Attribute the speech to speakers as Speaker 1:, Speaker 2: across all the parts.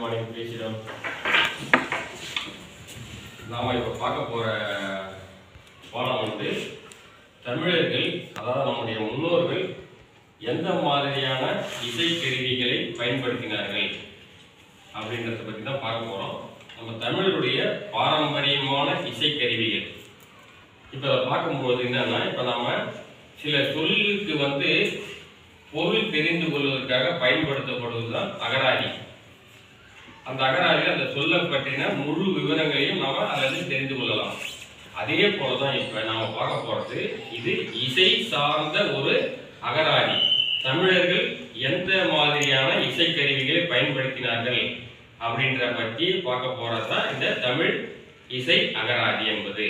Speaker 1: morning பேசிடும் நாம இப்போ பார்க்க போற பாடம் வந்து தமிழர்கள் அதாவது நம்முடைய முன்னோர்கள் எந்த மாதிரியான இசைக்கருவிகளை பயன்படுத்தினார்கள் அப்படின்றத பற்றி தான் பார்க்க போறோம் நம்ம தமிழருடைய பாரம்பரியமான இசைக்கருவிகள் இப்போ அதை பார்க்கும்போது என்னன்னா இப்போ நாம சில சொல்லுக்கு வந்து பொருள் தெரிந்து கொள்வதற்காக பயன்படுத்தப்படுவது தான் அகராதி அந்த அகராதியில் அந்த சொல்ல பற்றின முழு விவரங்களையும் நாம அதில் தெரிந்து கொள்ளலாம் அதே போல தான் இப்போ நாம பார்க்க போறது இது இசை சார்ந்த ஒரு அகராதி தமிழர்கள் எந்த மாதிரியான இசைக்கருவிகளை பயன்படுத்தினார்கள் அப்படின்ற பற்றி பார்க்க போறது தான் இந்த தமிழ் இசை அகராதி என்பது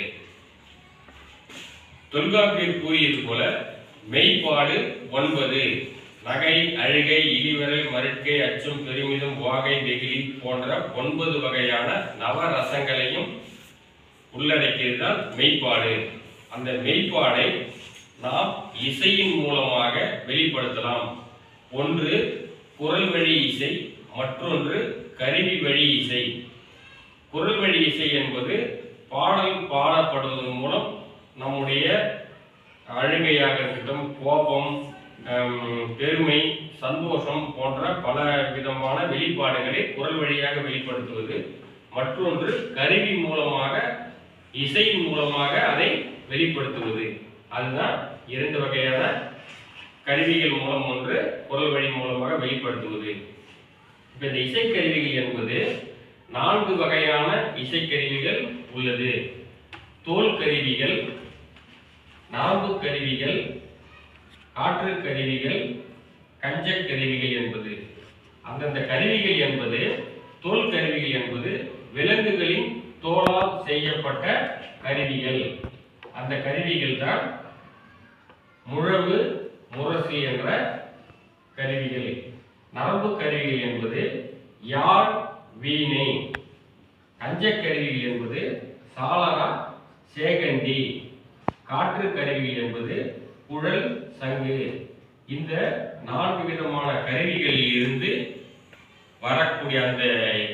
Speaker 1: தொல்காப்பியர் கூறியது போல மெய்ப்பாடு ஒன்பது நகை அழுகை இழிவரல் மருட்கை அச்சம் பெருமிதம் வாகை வெகுளி போன்ற ஒன்பது வகையான நவரசங்களையும் உள்ளடக்கியதுதான் மெய்ப்பாடு அந்த மெய்ப்பாடை நாம் இசையின் மூலமாக வெளிப்படுத்தலாம் ஒன்று குரல் வழி இசை மற்றொன்று கருவி வழி இசை குரல் வழி இசை என்பது பாடல் பாடப்படுவதன் மூலம் நம்முடைய அழுகையாக இருக்கட்டும் கோபம் ஹம், பெருமை சந்தோஷம் போன்ற பல விதமான வெளிப்பாடுகளை குரல் வழியாக வெளிப்படுத்துவது மற்றொன்று கருவி மூலமாக இசையின் மூலமாக அதை வெளிப்படுத்துவது அதுதான் இரண்டு வகையான கருவிகள் மூலம் ஒன்று குரல் வழி மூலமாக வெளிப்படுத்துவது இப்ப இந்த இசைக்கருவிகள் என்பது நான்கு வகையான இசைக்கருவிகள் உள்ளது தோல் கருவிகள் நரம்பு கருவிகள் காற்று கருவிகள் கஞ்ச கருவிகள் என்பது அந்தந்த கருவிகள் என்பது தோல் கருவிகள் என்பது விலங்குகளின் தோலால் செய்யப்பட்ட கருவிகள் அந்த கருவிகள் தான் முழவு முரசு என்ற கருவிகள் நரம்பு கருவிகள் என்பது யாழ் வீணை கஞ்ச கருவிகள் என்பது சாளரா சேகண்டி காற்று கருவிகள் என்பது குழல் சங்கு இந்த நான்கு விதமான கருவிகளில் இருந்து வரக்கூடிய அந்த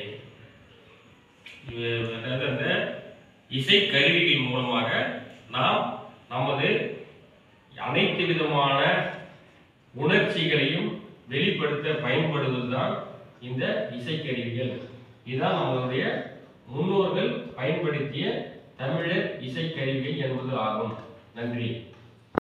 Speaker 1: அஹ், அதாவது அந்த இசை கருவிகள் மூலமாக நாம் நமது அனைத்து விதமான உணர்ச்சிகளையும் வெளிப்படுத்த பயன்படுவதுதான் இந்த இசைக்கருவிகள் இதுதான் நம்மளுடைய முன்னோர்கள் பயன்படுத்திய தமிழர் இசைக்கருவிகள் என்பது ஆகும் நன்றி